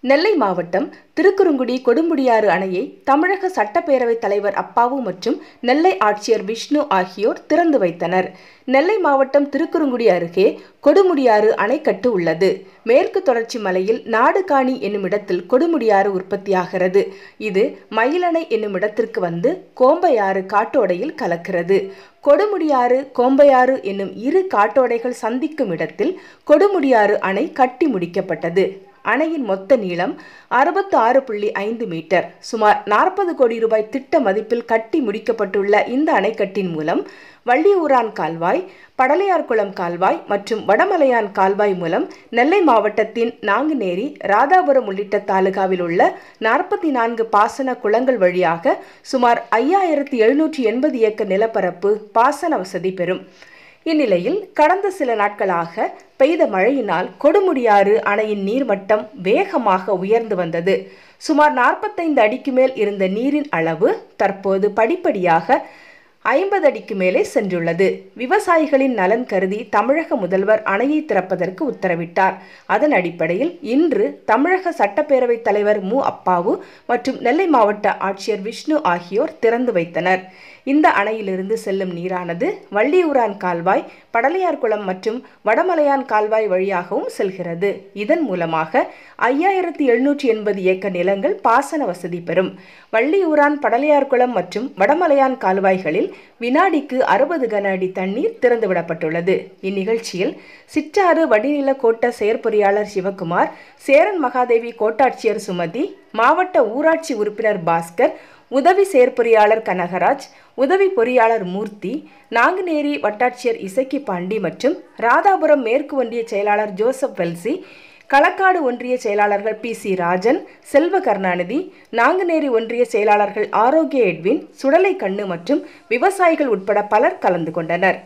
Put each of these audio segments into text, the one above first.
நெல்லை மாவட்டம் திருக்குறுங்குடி கொடுமுடியாறு அணையை தமிழக சட்டப்பேரவைத் தலைவர் அப்பாவு மற்றும் நெல்லை ஆட்சியர் விஷ்ணு ஆகியோர் திறந்து வைத்தனர் நெல்லை மாவட்டம் திருக்குறுங்குடி அருகே கொடுமுடியாறு அணைக்கட்டு உள்ளது மேற்கு தொடர்ச்சி மலையில் நாடுகாணி என்னும் இடத்தில் கொடுமுடியாறு உற்பத்தியாகிறது இது மயிலணை என்னும் இடத்திற்கு வந்து கோம்பையாறு காட்டோடையில் கலக்கிறது கொடுமுடியாறு கோம்பையாறு என்னும் இரு காட்டோடைகள் சந்திக்கும் இடத்தில் கொடுமுடியாறு அணை கட்டி முடிக்கப்பட்டது அணையின் மொத்த நீளம் அறுபத்து ஆறு புள்ளி ஐந்து மீட்டர் சுமார் நாற்பது கோடி ரூபாய் திட்ட மதிப்பில் கட்டி முடிக்கப்பட்டுள்ள இந்த அணைக்கட்டின் மூலம் வள்ளியூரான் கால்வாய் படலையார்குளம் கால்வாய் மற்றும் வடமலையான் கால்வாய் மூலம் நெல்லை மாவட்டத்தின் நாங்குநேரி ராதாபுரம் உள்ளிட்ட தாலுகாவில் உள்ள நாற்பத்தி நான்கு பாசன குளங்கள் வழியாக சுமார் ஐயாயிரத்தி எழுநூற்றி எண்பது ஏக்கர் நிலப்பரப்பு பாசன வசதி பெறும் இந்நிலையில் கடந்த சில நாட்களாக பெய்த மழையினால் கொடுமுடியாறு அணையின் நீர்மட்டம் வேகமாக உயர்ந்து வந்தது சுமார் நாற்பத்தைந்து அடிக்கு மேல் இருந்த நீரின் அளவு தற்போது படிப்படியாக ஐம்பது அடிக்கு மேலே சென்றுள்ளது விவசாயிகளின் நலன் கருதி தமிழக முதல்வர் அணையை திறப்பதற்கு உத்தரவிட்டார் அதன் அடிப்படையில் இன்று தமிழக சட்டப்பேரவைத் தலைவர் மு அப்பாவு மற்றும் நெல்லை மாவட்ட ஆட்சியர் விஷ்ணு ஆகியோர் திறந்து வைத்தனர் இந்த அணையிலிருந்து செல்லும் நீரானது வள்ளியூரான் கால்வாய் படலையார்குளம் மற்றும் வடமலையான் கால்வாய் வழியாகவும் செல்கிறது இதன் மூலமாக ஐயாயிரத்தி எழுநூற்றி எண்பது ஏக்கர் நிலங்கள் பாசன வசதி பெறும் வள்ளியூரான் படலையார்குளம் மற்றும் வடமலையான் கால்வாய்களில் வினாடிக்கு அறுபது கன அடி தண்ணீர் திறந்துவிடப்பட்டுள்ளது இந்நிகழ்ச்சியில் சிற்றாறு வடிநில கோட்ட செயற்பொறியாளர் சிவகுமார் சேரன் மகாதேவி கோட்டாட்சியர் சுமதி மாவட்ட ஊராட்சி உறுப்பினர் பாஸ்கர் உதவி செயற்பொறியாளர் கனகராஜ் உதவி பொறியாளர் மூர்த்தி நாங்குநேரி வட்டாட்சியர் இசக்கி பாண்டி மற்றும் ராதாபுரம் மேற்கு ஒன்றிய செயலாளர் ஜோசப் வெல்சி களக்காடு ஒன்றிய செயலாளர்கள் பி சி ராஜன் செல்வ கருணாநிதி நாங்குநேரி ஒன்றிய செயலாளர்கள் ஆரோக்கிய எட்வின் சுடலை கண்ணு மற்றும் விவசாயிகள் உட்பட பலர் கலந்து கொண்டனர்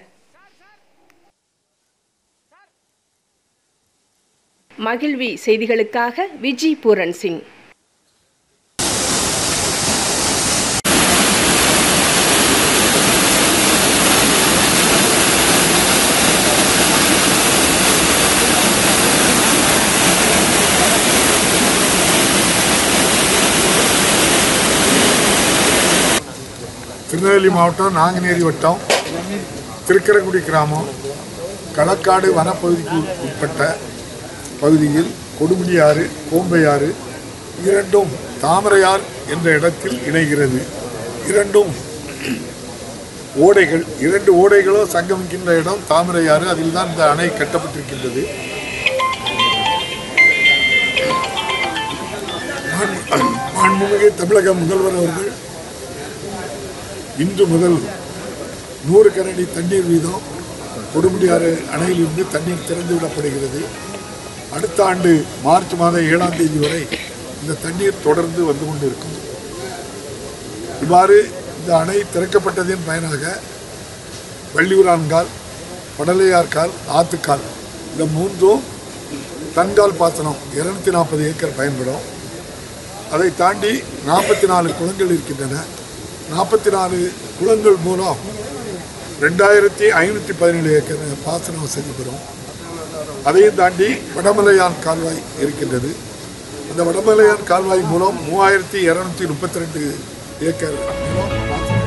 மகிழ்வி செய்திகளுக்காக விஜி பூரன் சிங் திருநெல்வேலி மாவட்டம் நாங்குநேரி வட்டம் திருக்கரங்குடி கிராமம் களக்காடு வனப்பகுதிக்கு உட்பட்ட பகுதியில் கொடுமுடியாறு கோம்பையாறு இரண்டும் தாமரையார் என்ற இடத்தில் இணைகிறது இரண்டும் ஓடைகள் இரண்டு ஓடைகளும் சங்கமிக்கின்ற இடம் தாமரையாறு அதில் தான் இந்த அணை கட்டப்பட்டிருக்கின்றது மாண்பு- மாண்புமிகு தமிழக முதல்வர் அவர்கள் இன்று முதல் நூறு கரடி தண்ணீர் வீதம் கொடுமுடியாறு அணையிலிருந்து தண்ணீர் திறந்து விடப்படுகிறது அடுத்த ஆண்டு மார்ச் மாதம் ஏழாம் தேதி வரை இந்த தண்ணீர் தொடர்ந்து வந்து கொண்டிருக்கும் இவ்வாறு இந்த அணை திறக்கப்பட்டதின் பயனாக வள்ளியூரான்கால் படலையார்கால் ஆத்துக்கால் இந்த மூன்றும் தன்கால் பாசனம் இருநூத்தி நாற்பது ஏக்கர் பயன்படும் அதை தாண்டி நாற்பத்தி நாலு குளங்கள் இருக்கின்றன நாற்பத்தி நாலு குளங்கள் மூலம் ரெண்டாயிரத்தி ஐநூற்றி பதினேழு ஏக்கர் பாசன வசதி பெறும் அதையும் தாண்டி வடமலையான் கால்வாய் இருக்கின்றது அந்த வடமலையான் கால்வாய் மூலம் மூவாயிரத்தி இரநூத்தி முப்பத்தி ரெண்டு ஏக்கர் நிலம் பாசன